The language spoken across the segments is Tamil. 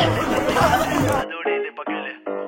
அதோட இது பக்கல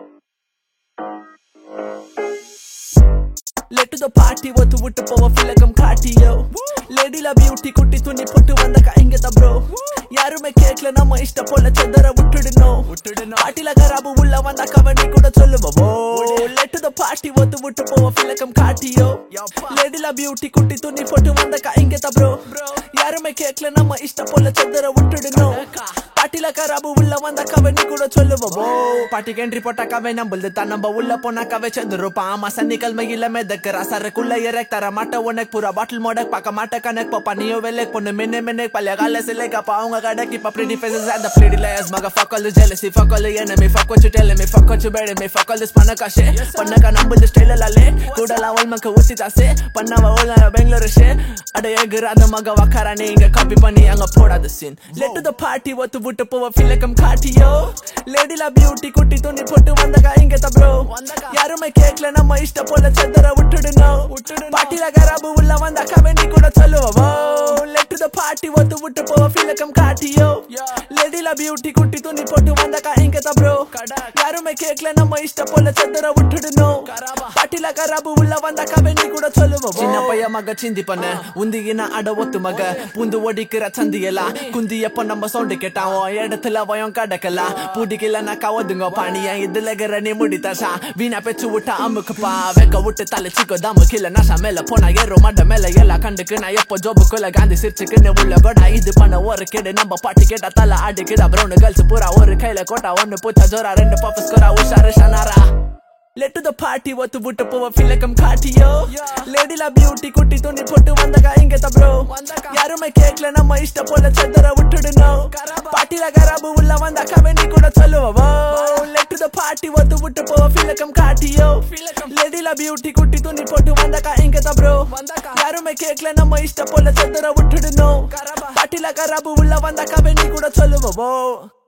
Let to the party ஒத்து விட்டு போவ ஃபிலகம் காட்டியோ லேடில பியூட்டி குட்டி துணி போட்டு வந்த கைங்கத ப்ரோ யாருமே கேட்கல நம்ம இஷ்ட போல சந்தர விட்டுடணும் விட்டுடணும் பாட்டில கராபு உள்ள வந்த கவனி கூட சொல்லுவோ லெட் த பார்ட்டி ஒத்து விட்டு போவ ஃபிலகம் காட்டியோ லேடில பியூட்டி குட்டி துணி போட்டு வந்த கைங்கத ப்ரோ யாருமே கேட்கல நம்ம இஷ்ட போல சந்தர விட்டுடணும் பாட்டில கராபு உள்ள வந்த கவனி கூட சொல்லுவோம் பாட்டிக்கு என்ட்ரி போட்டாக்காவே நம்புது தான் நம்ம உள்ள போனாக்காவே செந்துருப்பான் ஆமா சனிக்கிழமையில மெதக்குறா சரக்குள்ள இறக் தர மாட்ட உனக்கு பூரா பாட்டில் மோடக் பார்க்க மாட்ட கணக்கு பாப்பா நீயோ வெள்ளை பொண்ணு மின்னு மின்னு பழைய கால சிலை காப்பா அவங்க கடைக்கு இப்ப pretty faces and the pretty layers மக fuck all the jealousy fuck all the enemy fuck what you telling me fuck what you better me fuck all this பண்ணக்கா shit பண்ணக்கா நம்புது ஸ்டைல லாலே கூடலாம் ஒல்மக்க ஊத்தி தாசே பண்ணவ ஓலான பெங்களூர் shit அட எகுற அந்த மக வக்கார நீங்க காப்பி பண்ணி அங்க போடாத scene let to the party ஒத்து விட்டு போவ ஃபிலக்கம் காட்டியோ லேடில பியூட்டி குட்டி துணி போட்டு வந்தகா இங்க ப்ரோ யாருமே கேட்கல நம்ம இஷ்ட போல சந்தர விட்டுடணும் பாட்டில கராபு உள்ள வந்த கமெண்டி கூட சொல்லுவோம் லெட் டு த பார்ட்டி ஒத்து விட்டு போவ ஃபிலக்கம் காட்டியோ லேடில பியூட்டி குட்டி துணி போட்டு வந்தகா இங்க ப்ரோ யாருமே கேட்கல நம்ம இஷ்ட போல சந்தர விட்டுடணும் பாட்டில கராபு உள்ள வந்த கமெண்டி கூட சொல்லுவோம் சின்ன பைய மக சிந்தி பண்ண உந்தியின அட ஒத்து மக புந்து ஒடிக்கிற சந்தியெல்லாம் குந்தி எப்ப நம்ம சவுண்டு கேட்டான் உன் இடத்துல வயம் கடக்கலாம் புடிக்கலன்னா கவதுங்க பாணியா இதுல கரணி முடித்தாசா வீணா பெச்சு விட்டா அமுக்குப்பா வெக்க விட்டு தலை சிக்கோ தாமு கில்ல நாசா மேல போனா ஏறோ மண்ட மேல எல்லாம் கண்டுக்கு நான் எப்போ ஜோபுக்குள்ள காந்தி சிரிச்சுக்குன்னு உள்ள கூட இது பண்ண ஒரு கேடு நம்ம பாட்டு கேட்டா தலை ஆடிக்கிடா ப்ரௌனு கேர்ள்ஸ் பூரா ஒரு கையில கோட்டா ஒன்னு பூச்சா ஜோரா ரெண்டு பப்பு ஸ்கோரா உஷாரு ஷனாரா லெட் டு த பார்ட்டி ஒத்து விட்டு போவ ஃபிலக்கம் காட்டியோ லேடில பியூட்டி குட்டி துணி போட்டு வந்தகா இங்க ப்ரோ யாருமே கேட்கல நம்ம இஷ்ட போல சந்தர விட்டுடணும் பாட்டில கராபு உள்ள வந்த கமெண்டி கூட சொல்லுவோம் லெட் டு த பார்ட்டி ஒத்து விட்டு போவ ஃபிலக்கம் காட்டியோ லேடில பியூட்டி குட்டி துணி போட்டு வந்தகா இங்க ப்ரோ யாருமே கேட்கல நம்ம இஷ்ட போல சந்தர விட்டுடணும் பாட்டில கராபு உள்ள வந்த கமெண்டி கூட சொல்லுவோம்